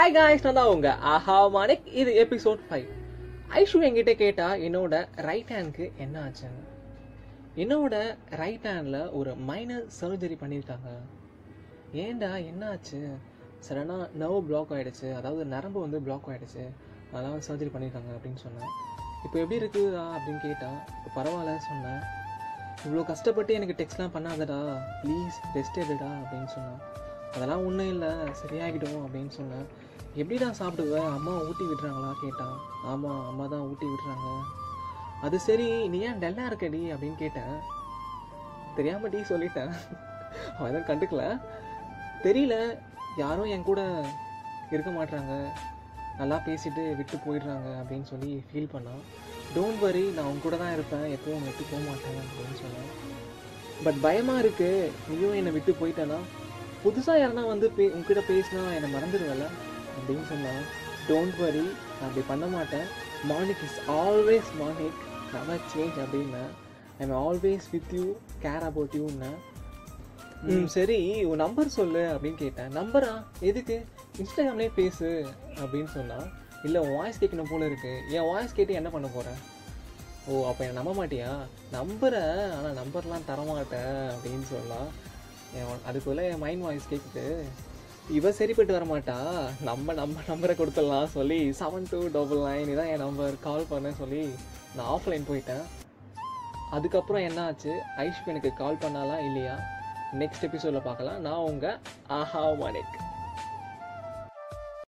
hi guys நான் தான் உங்க ஆஹா மானிக் இது எபிசோட் ஃபைவ் ஐஷு என்கிட்ட கேட்டா என்னோட ரைட் ஹேண்ட்க்கு என்ன ஆச்சுன்னு என்னோட ரைட் ஹேண்டில் ஒரு மைனர் சர்ஜரி பண்ணியிருக்காங்க ஏன்டா என்ன ஆச்சு சடனாக நர்வ் பிளாக் ஆகிடுச்சு அதாவது நரம்பு வந்து பிளாக் ஆகிடுச்சு அதெல்லாம் சர்ஜரி பண்ணியிருக்காங்க அப்படின்னு சொன்னேன் இப்போ எப்படி இருக்குதா அப்படின்னு கேட்டால் இப்போ பரவாயில்ல சொன்னேன் இவ்வளோ கஷ்டப்பட்டு எனக்கு டெக்ஸ்ட்லாம் பண்ணாதடா ப்ளீஸ் ரெஸ்ட் எடுடா அப்படின்னு சொன்னேன் அதெல்லாம் ஒன்றும் இல்லை சரியாகிடும் அப்படின்னு சொன்னேன் எப்படிடா சாப்பிடுவேன் அம்மா ஊட்டி விடுறாங்களா கேட்டான் ஆமாம் அம்மா தான் ஊட்டி விடுறாங்க அது சரி நீ ஏன் டல்லாக இருக்கடி அப்படின்னு கேட்டேன் தெரியாம டீ சொல்லிட்டேன் அவன் எதுவும் கண்டுக்கல தெரியல யாரும் என் கூட இருக்க மாட்றாங்க நல்லா பேசிட்டு விட்டு போயிடுறாங்க அப்படின்னு சொல்லி ஃபீல் பண்ணான் டோன்ட் வரி நான் உன் கூட தான் இருப்பேன் எப்பவும் விட்டு போக மாட்டேன் அப்படின்னு சொன்னேன் பட் பயமாக இருக்கு நீயும் என்னை விட்டு போயிட்டேன்னா புதுசாக யாருன்னா வந்து பே உங்ககிட்ட பேசினா என்னை மறந்துடுவேல அப்படின்னு சொன்னான் டோன்ட் வரி நான் அப்படி பண்ண மாட்டேன் Mornick is always Mornick never change அப்படின்னேன் I'm always with you care about யூன்னு ம் சரி உன் நம்பர் சொல்லு அப்படின்னு கேட்டேன் நம்பரா எதுக்கு இன்ஸ்டாகிராம்லேயே பேசு அப்படின்னு சொன்னா இல்லை உன் வாய்ஸ் கேட்கணும் போல இருக்கு என் வாய்ஸ் கேட்டு என்ன பண்ண போகிறேன் ஓ அப்போ என்ன நம்ப மாட்டியா நம்புறேன் ஆனால் நம்பர்லாம் தரமாட்டேன் அப்படின்னு சொல்லலாம் என் அதுக்குள்ள என் மைண்ட் வாய்ஸ் கேட்குது இவ சரிப்பட்டு வர மாட்டா நம்ம நம்ம நம்பரை கொடுத்துடலாம் சொல்லி செவன் டூ டபுள் நைன் இதான் என் நம்பர் கால் பண்ண சொல்லி நான் ஆஃப்லைன் போயிட்டேன் அதுக்கப்புறம் என்ன ஆச்சு ஐஷ்க்கு எனக்கு கால் பண்ணாலா இல்லையா நெக்ஸ்ட் எபிசோடில் பார்க்கலாம் நான் உங்கள் ஆஹா மணிக்